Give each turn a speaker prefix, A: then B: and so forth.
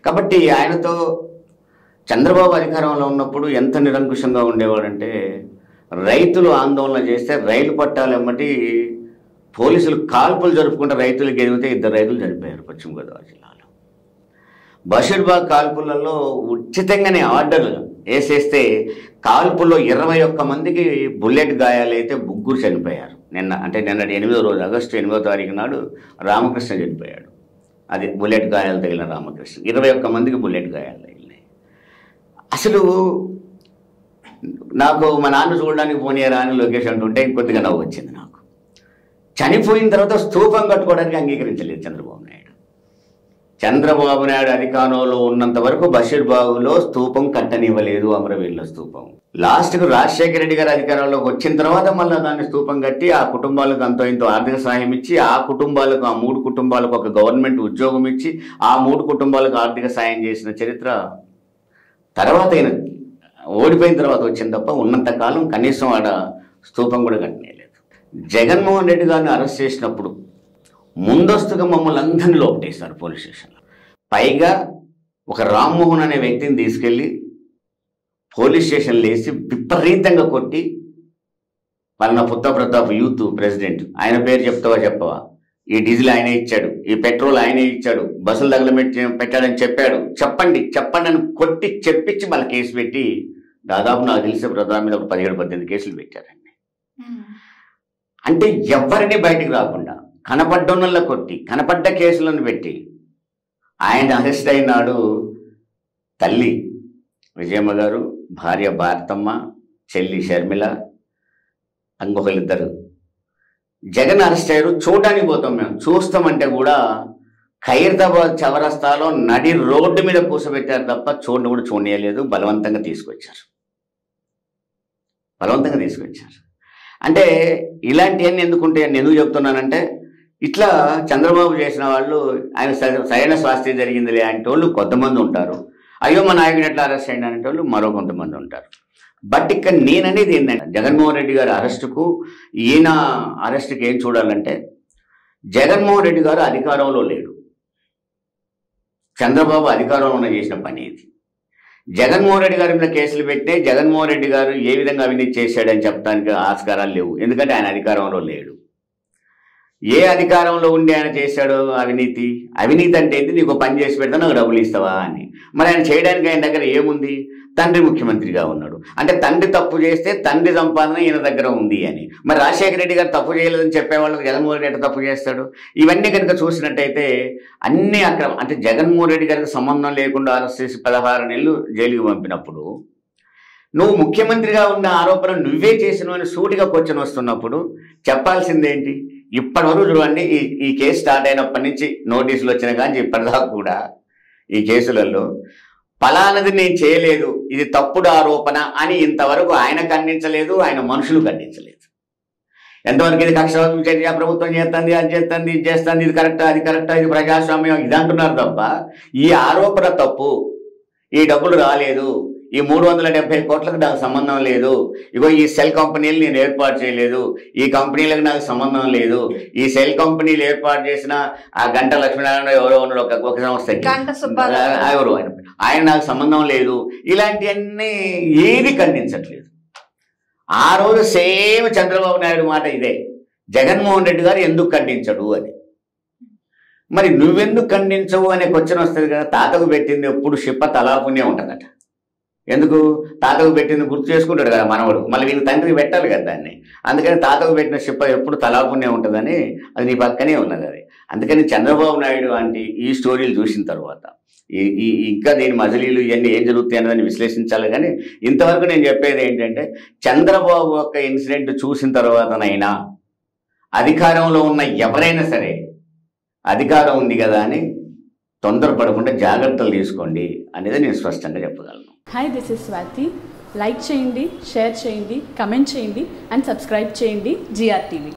A: కాబట్టి ఆయనతో చంద్రబాబు అధికారంలో ఉన్నప్పుడు ఎంత నిరంకుశంగా ఉండేవాడంటే రైతులు ఆందోళన చేస్తే రైలు పట్టాలు ఎమ్మటి పోలీసులు కాల్పులు జరుపుకుంటే రైతులు గెలిగితే ఇద్దరు రైతులు చనిపోయారు పశ్చిమ గోదావరి జిల్లాలో బషీర్బాగ్ కాల్పులలో ఉచితంగానే ఆర్డర్లు వేసేస్తే కాల్పుల్లో ఇరవై ఒక్క మందికి బుల్లెట్ గాయాలైతే ముగ్గురు చనిపోయారు నిన్న అంటే నిన్నటి ఎనిమిదో రోజు ఆగస్టు ఎనిమిదో తారీఖు నాడు రామకృష్ణ చనిపోయాడు అది బుల్లెట్ గాయాలు తగిలిన రామకృష్ణ ఇరవై ఒక్క మందికి బుల్లెట్ గాయాలు తగిలినాయి అసలు నాకు మా నాన్న చూడడానికి పోనీయరా అని లోకేష్ అంటుంటే ఇంకొద్దిగా నవ్వు వచ్చింది నాకు చనిపోయిన తర్వాత స్తూపం కట్టుకోవడానికి అంగీకరించలేదు చంద్రబాబు నాయుడు చంద్రబాబు నాయుడు అధికారంలో ఉన్నంత వరకు బషీర్ బాబులో స్తూపం కట్టనివ్వలేదు అమరవీరుల స్తూపం లాస్ట్కు రాజశేఖర రెడ్డి గారి అధికారంలోకి వచ్చిన తర్వాత మళ్ళీ దాన్ని స్తూపం కట్టి ఆ కుటుంబాలకు అంతో ఇంతో ఆర్థిక సహాయం ఇచ్చి ఆ కుటుంబాలకు ఆ మూడు కుటుంబాలకు ఒక గవర్నమెంట్ ఉద్యోగం ఇచ్చి ఆ మూడు కుటుంబాలకు ఆర్థిక సాయం చేసిన చరిత్ర తర్వాత ఆయన ఓడిపోయిన తర్వాత వచ్చింది తప్ప ఉన్నంత కాలం కనీసం ఆడ స్తూపం కూడా కట్టనేలేదు జగన్మోహన్ రెడ్డి గారిని అరెస్ట్ చేసినప్పుడు ముందస్తుగా మమ్మల్ని అందరినీ లోపటేశారు పోలీస్ స్టేషన్లో పైగా ఒక రామ్మోహన్ అనే వ్యక్తిని తీసుకెళ్ళి పోలీస్ స్టేషన్లో వేసి విపరీతంగా కొట్టి పలానా పుత్త ప్రతాప్ యూత్ ప్రెసిడెంట్ ఆయన పేరు చెప్తావా చెప్పవా ఈ డీజిల్ ఆయనే ఇచ్చాడు ఈ పెట్రోల్ ఆయనే ఇచ్చాడు బస్సులు తగలబెట్టి పెట్టాడని చెప్పాడు చెప్పండి చెప్పండి అని కొట్టి చెప్పించి మళ్ళీ కేసు పెట్టి దాదాపు నాకు తెలిసే ప్రధాన మీద ఒక పదిహేడు పద్దెనిమిది కేసులు పెట్టారండి అంటే ఎవరిని బయటికి రాకుండా కనపడ్డోళ్ళ కొట్టి కనపడ్డ కేసులను పెట్టి ఆయన అరెస్ట్ అయినాడు తల్లి విజయమ్మ గారు భార్య భారతమ్మ చెల్లి షర్మిల ఇంకొకరిద్దరు జగన్ అరెస్ట్ అయ్యారు చూడడానికి పోతాం మేము చూస్తామంటే కూడా ఖైరతాబాద్ చవరస్తాలో నడి రోడ్డు మీద కూర్చోబెట్టారు తప్ప చూడని కూడా చూడలేదు బలవంతంగా తీసుకొచ్చారు బలవంతంగా తీసుకొచ్చారు అంటే ఇలాంటివన్నీ ఎందుకుంటే నేను ఎందుకు చెప్తున్నానంటే ఇట్లా చంద్రబాబు చేసిన వాళ్ళు ఆయన స- సరైన స్వాస్థ్యం జరిగిందిలే అంటే వాళ్ళు కొంతమంది ఉంటారు అయ్యో మా నాయకుడు ఎట్లా అరెస్ట్ అయ్యింది అంటే వాళ్ళు మరో కొంతమంది ఉంటారు బట్ ఇక్కడ నేననేది ఏంటంటే జగన్మోహన్ రెడ్డి గారి అరెస్టుకు ఈయన అరెస్టుకి ఏం చూడాలంటే జగన్మోహన్ రెడ్డి గారు అధికారంలో లేడు చంద్రబాబు అధికారంలో ఉన్న చేసిన పని ఇది జగన్మోహన్ రెడ్డి గారి మీద కేసులు పెట్టే జగన్మోహన్ రెడ్డి గారు ఏ విధంగా అవినీతి చేశాడని చెప్పడానికి ఆస్కారాలు లేవు ఎందుకంటే ఆయన అధికారంలో లేడు ఏ అధికారంలో ఉండి ఆయన చేశాడు అవినీతి అవినీతి అంటే ఏంటి నీకు పని చేసి పెడతా నాకు డబ్బులు ఇస్తావా అని మరి ఆయన చేయడానికి ఆయన దగ్గర ఏముంది తండ్రి ముఖ్యమంత్రిగా ఉన్నాడు అంటే తండ్రి తప్పు చేస్తే తండ్రి సంపాదన ఈయన దగ్గర ఉంది అని మరి రాజశేఖర రెడ్డి గారు తప్పు చేయలేదని చెప్పేవాళ్ళకి జగన్మోహన్ రెడ్డి తప్పు చేస్తాడు ఇవన్నీ కనుక చూసినట్టయితే అన్ని అక్రమ అంటే జగన్మోహన్ రెడ్డి గారికి సంబంధం లేకుండా అరెస్ట్ చేసి పదహారు నెలలు జైలుకి పంపినప్పుడు నువ్వు ముఖ్యమంత్రిగా ఉన్న ఆరోపణ నువ్వే చేసినవు అని సూటిగా క్వశ్చన్ వస్తున్నప్పుడు చెప్పాల్సిందేంటి ఇప్పటి వరకు చూడండి ఈ ఈ కేసు స్టార్ట్ అయినప్పటి నుంచి నోటీసులు వచ్చిన కానీ ఇప్పటిదాకా కూడా ఈ కేసులలో ఫలానది నేను చేయలేదు ఇది తప్పుడు ఆరోపణ అని ఇంతవరకు ఆయన ఖండించలేదు ఆయన మనుషులు ఖండించలేదు ఎంతవరకు ఇది కక్షాత్మక చర్య ప్రభుత్వం చేస్తుంది అది చేస్తుంది ఇది చేస్తుంది ఇది కరెక్టా అది కరెక్టా ఇది ప్రజాస్వామ్యం ఇది అంటున్నారు తప్ప ఈ ఆరోపణ తప్పు ఈ డబ్బులు రాలేదు ఈ మూడు వందల డెబ్బై కోట్లకు నాకు సంబంధం లేదు ఇగో ఈ సెల్ కంపెనీలు నేను ఏర్పాటు చేయలేదు ఈ కంపెనీలకు నాకు సంబంధం లేదు ఈ సెల్ కంపెనీలు ఏర్పాటు చేసిన ఆ గంట లక్ష్మీనారాయణ ఎవరో ఉన్నాడు ఒక ఒక సంస్థకి
B: గంట సుబ్బారావు
A: ఆ, ఎవరు ఆయన ఆయన నాకు సంబంధం లేదు ఇలాంటివన్నీ ఏది ఖండించట్లేదు ఆ రోజు సేమ్ చంద్రబాబు నాయుడు మాట ఇదే జగన్మోహన్ రెడ్డి గారు ఎందుకు ఖండించడు అని మరి నువ్వెందుకు ఖండించవు అనే క్వశ్చన్ వస్తుంది కదా తాతకు పెట్టింది ఎప్పుడు షిప్ప తలాపునే ఉంటుందట ఎందుకు తాతకు పెట్టింది గుర్తు చేసుకుంటాడు కదా మనవడు మళ్ళీ వీళ్ళ తండ్రికి పెట్టాలి కదా దాన్ని అందుకని తాతకు పెట్టిన షిప్ప ఎప్పుడు తలాపునే ఉంటుందని అది నీ పక్కనే ఉన్నది అది అందుకని చంద్రబాబు నాయుడు అంటే ఈ స్టోరీలు చూసిన తర్వాత ఈ ఈ ఇంకా దీని మజిలీలు ఇవన్నీ ఏం జరుగుతాయి అన్నదని విశ్లేషించాలి కానీ ఇంతవరకు నేను చెప్పేది ఏంటంటే చంద్రబాబు యొక్క ఇన్సిడెంట్ చూసిన తర్వాతనైనా అధికారంలో ఉన్న ఎవరైనా సరే అధికారం ఉంది కదా అని తొందరపడకుండా జాగ్రత్తలు తీసుకోండి అనేది నేను స్పష్టంగా చెప్పగలను
C: hi this is Swathi like చేయండి షేర్ చేయండి కమెంట్ చేయండి అండ్ సబ్స్క్రైబ్ చేయండి జిఆర్ టీవీ